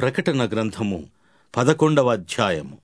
ప్రకటన గ్రంథము పదకొండవ అధ్యాయము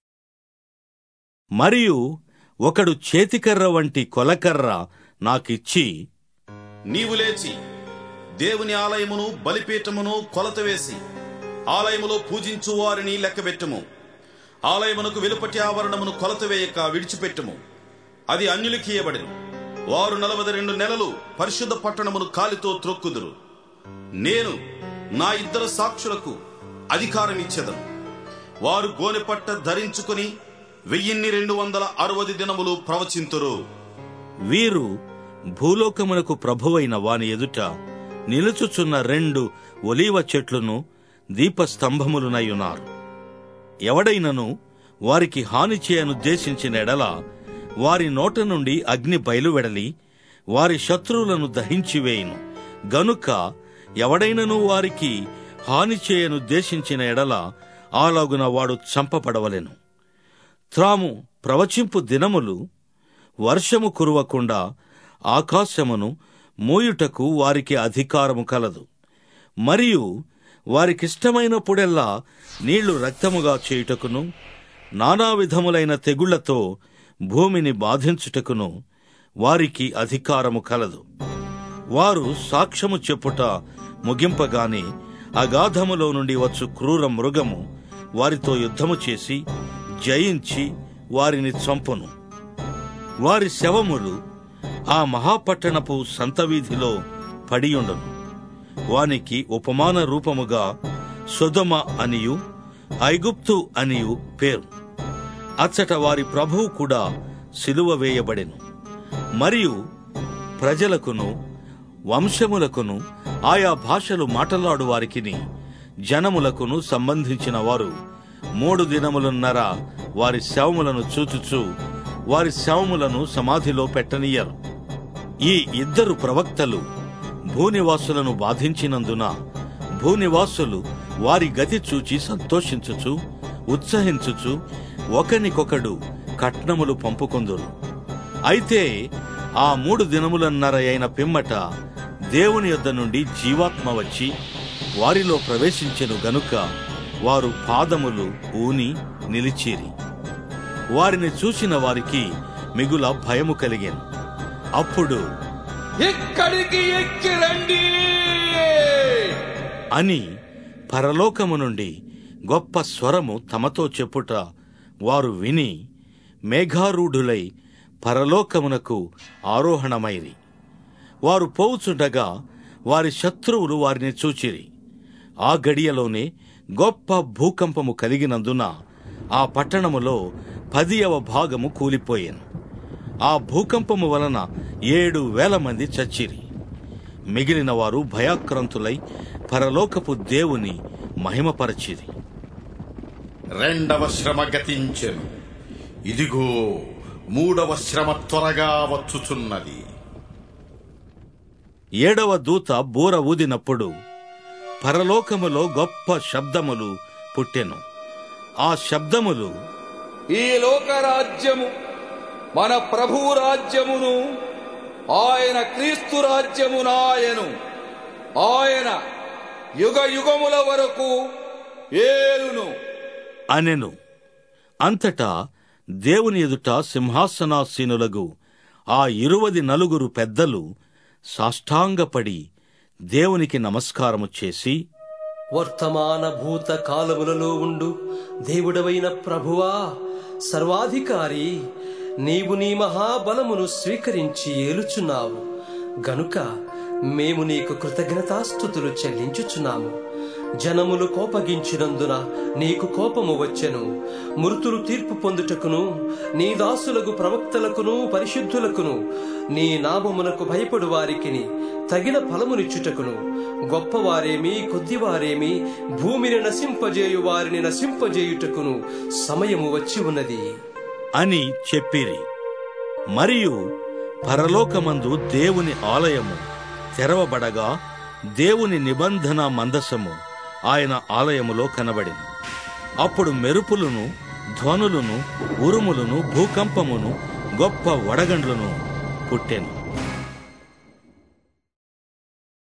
మరియు ఒకడు చేతికర్ర వంటి కొలకర్ర నాకిచ్చి నీవు లేచి దేవుని ఆలయమును బలిపీఠమును కొలత వేసి ఆలయములో పూజించు వారిని లెక్కబెట్టుము ఆలయమునకు వెలుపటి ఆవరణమును కొలత వేయక విడిచిపెట్టుము అది అన్యులకి ఇయ్యబడెను వారు నలభై రెండు నెలలు పరిశుద్ధ పట్టణమును కాలితో త్రొక్కుదురు నేను నా ఇద్దరు సాక్షులకు అధికారం ఇచ్చేదను వారు గోనెపట్ట ధరించుకుని వెయ్యిన్ని రెండు వందల అరవది దినములు ప్రవచింతురు వీరు భూలోకమునకు ప్రభువైన వాని ఎదుట నిలుచుచున్న రెండు ఒలీవ చెట్లును దీపస్తంభములునయున్నారు ఎవడైనను వారికి హాని చేయనుద్దేశించిన ఎడల వారి నోట నుండి అగ్ని బయలువెడలి వారి శత్రువులను దహించివేయును గనుక ఎవడైనను వారికి హాని చేయనుద్దేశించిన ఎడల ఆలాగున వాడు చంపబడవలెను త్రాము ప్రవచింపు దినములు వర్షము కురవకుండా ఆకాశమును మూయుటకు వారికి అధికారము కలదు మరియు వారికిష్టమైనప్పుడెల్లా నీళ్లు రక్తముగా చేయుటకును నానా విధములైన తెగుళ్లతో భూమిని బాధించుటకును వారికి అధికారము కలదు వారు సాక్ష్యము చెప్పుట ముగింపగానే అగాధములో నుండి వచ్చు క్రూర మృగము వారితో యుద్ధము చేసి జయించి వారిని చంపును వారి శవములు ఆ మహాపట్టణపు సంతవీధిలో పడియుండును వానికి ఉపమాన రూపముగా సొదమ అనియు ఐగుప్తు అనియు పేరు అచ్చట వారి ప్రభువు కూడా సిలువ వేయబడెను మరియు ప్రజలకును వంశములకును ఆయా భాషలు మాటలాడు వారికిని జనములకును సంబంధించిన వారు మూడు దినములున్నర వారి శవములను చూచుచు వారి శవములను సమాధిలో పెట్టనీయరు ఈ ఇద్దరు ప్రవక్తలు భూనివాసులను బాధించినందున భూనివాసులు వారి గతి చూచి సంతోషించుచు ఉత్సహించుచు ఒకనికొకడు కట్నములు పంపుకొందురు అయితే ఆ మూడు దినములన్నర అయిన పిమ్మట దేవుని యొద్ద నుండి జీవాత్మ వచ్చి వారిలో ప్రవేశించెను గనుక వారు పాదములు ఊని నిలిచిరి వారిని చూసిన వారికి మిగుల భయము కలిగెను అప్పుడు ఇక్కడికి ఎక్కి రండి అని పరలోకము నుండి గొప్ప స్వరము తమతో చెప్పుట వారు విని మేఘారూఢులై పరలోకమునకు ఆరోహణమైరి వారు పోవుచుండగా వారి శత్రువులు వారిని చూచిరి ఆ గడియలోనే గొప్ప భూకంపము కలిగినందున ఆ పట్టణములో పదియవ భాగము కూలిపోయాను ఆ భూకంపము వలన ఏడు వేల మంది చచ్చిరి మిగిలిన వారు భయాక్రాంతులై పరలోకపు దేవుని మహిమపరచిరి రెండవ శ్రమ గతించెను ఇదిగో మూడవ శ్రమ త్వరగా వచ్చుచున్నది ఏడవ దూత బూర ఊదినప్పుడు పరలోకములో గొప్ప శబ్దములు పుట్టెను ఆ శబ్దములు ఈ లోక రాజ్యము మన ప్రభు రాజ్యమును ఆయన క్రీస్తు రాజ్యమునాయను ఆయన యుగ యుగముల వరకు ఏలును అనెను అంతటా దేవుని ఎదుట సింహాసనాసీనులగు ఆ ఇరువది నలుగురు పెద్దలు సాష్టాంగపడి దేవునికి నమస్కారము చేసి వర్తమాన భూత కాలములలో ఉండు దేవుడవైన ప్రభువా సర్వాధికారి నీవు నీ మహాబలమును స్వీకరించి ఏలుచున్నావు గనుక మేము నీకు కృతజ్ఞతాస్థుతులు చెల్లించుచున్నాము జనములు కోపగించినందున నీకు కోపము వచ్చెను మృతులు తీర్పు పొందుటకును నీ దాసులకు ప్రవక్తలకును పరిశుద్ధులకును నీ నామమునకు భయపడు వారికిని తగిన ఫలమునిచ్చుటకును గొప్పవారేమి కొద్దివారేమి భూమిని నశింపజేయు వారిని నశింపజేయుటకును సమయము వచ్చి ఉన్నది అని చెప్పిరి మరియు పరలోకమందు దేవుని ఆలయము తెరవబడగా దేవుని నిబంధన మందసము ఆయన ఆలయములో కనబడింది అప్పుడు మెరుపులను ధ్వనులను ఉరుములను భూకంపమును గొప్ప వడగండ్లను పుట్టెను